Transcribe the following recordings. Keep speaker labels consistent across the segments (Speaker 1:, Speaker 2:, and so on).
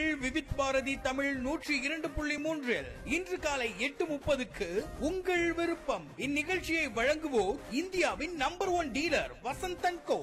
Speaker 1: விவித் பாரதி தமிழ் நூற்றி இரண்டு புள்ளி மூன்றில் இன்று காலை எட்டு முப்பதுக்கு உங்கள் விருப்பம் இந்நிகழ்ச்சியை வழங்குவோர் இந்தியாவின் number one dealer Vasanthan co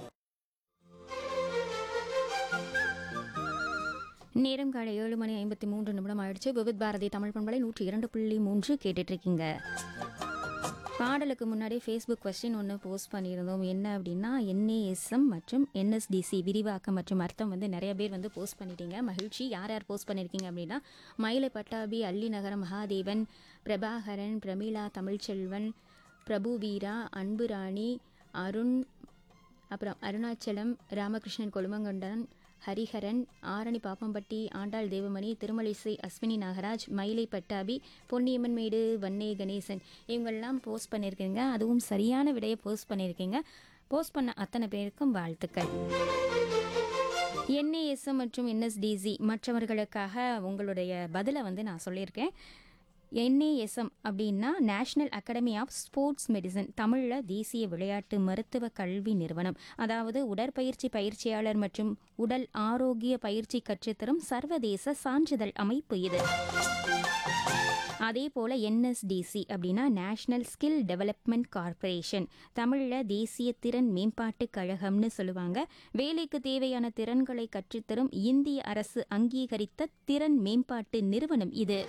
Speaker 2: நேரம் காலை ஏழு மணி ஐம்பத்தி மூன்று நிமிடம் ஆயிடுச்சு விவித் பாரதி தமிழ் பண்பலை நூற்றி இரண்டு புள்ளி மூன்று கேட்டுட்டு இருக்கீங்க பாடலுக்கு முன்னாடி ஃபேஸ்புக் கொஸ்டின் ஒன்று போஸ்ட் பண்ணியிருந்தோம் என்ன அப்படின்னா என்ஏஎஸ்எம் மற்றும் என்எஸ்டிசி விரிவாக்கம் மற்றும் அர்த்தம் வந்து நிறைய பேர் வந்து போஸ்ட் பண்ணிட்டீங்க மகிழ்ச்சி யார் யார் போஸ்ட் பண்ணியிருக்கீங்க அப்படின்னா மயிலை பட்டாபி அல்லி நகரம் மகாதேவன் பிரபாகரன் பிரமிளா தமிழ்ச்செல்வன் பிரபு வீரா அன்புராணி அருண் அப்புறம் அருணாச்சலம் ராமகிருஷ்ணன் கொழுமங்கொண்டன் ஹரிஹரன் ஆரணி பாப்பம்பட்டி ஆண்டாள் தேவமணி திருமலிசை அஸ்வினி நாகராஜ் மயிலை பட்டாபி பொன்னியம்மன் மேடு வன்னே கணேசன் இவங்கெல்லாம் போஸ்ட் பண்ணியிருக்கீங்க அதுவும் சரியான விடையை போஸ்ட் பண்ணியிருக்கீங்க போஸ்ட் பண்ண அத்தனை பேருக்கும் வாழ்த்துக்கள் என்ஏஎஸ்எம் மற்றும் என்எஸ்டிசி மற்றவர்களுக்காக உங்களுடைய பதிலை வந்து நான் சொல்லியிருக்கேன் என்ஏஎஸ்எம் அப்படின்னா national academy of sports medicine தமிழில் தேசிய விளையாட்டு மருத்துவ கல்வி நிறுவனம் அதாவது உடற்பயிற்சி பயிற்சியாளர் மற்றும் உடல் ஆரோக்கிய பயிற்சி கற்றுத்தரும் சர்வதேச சான்றிதழ் அமைப்பு இது அதே போல் என்எஸ்டிசி அப்படின்னா நேஷனல் ஸ்கில் டெவலப்மெண்ட் கார்ப்பரேஷன் தமிழில் தேசிய திறன் மேம்பாட்டு கழகம்னு சொல்லுவாங்க வேலைக்கு தேவையான திறன்களை கற்றுத்தரும் இந்திய அரசு அங்கீகரித்த திறன் மேம்பாட்டு நிறுவனம் இது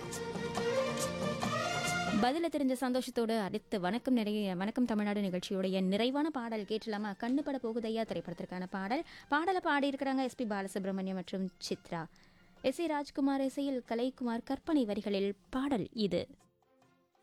Speaker 2: பதில தெரிஞ்ச சந்தோஷத்தோடு அடுத்து வணக்கம் நிறைய வணக்கம் தமிழ்நாடு நிகழ்ச்சியுடைய நிறைவான பாடல் கேட்டலாமா கண்ணு பட போகுதையா திரைப்படத்திற்கான பாடல் பாடலை பாடியிருக்கிறாங்க எஸ்பி பாலசுப்ரமணியம் மற்றும் சித்ரா எஸ் ஏ ராஜ்குமார் இசையில் கலைக்குமார் கற்பனை வரிகளில் பாடல் இது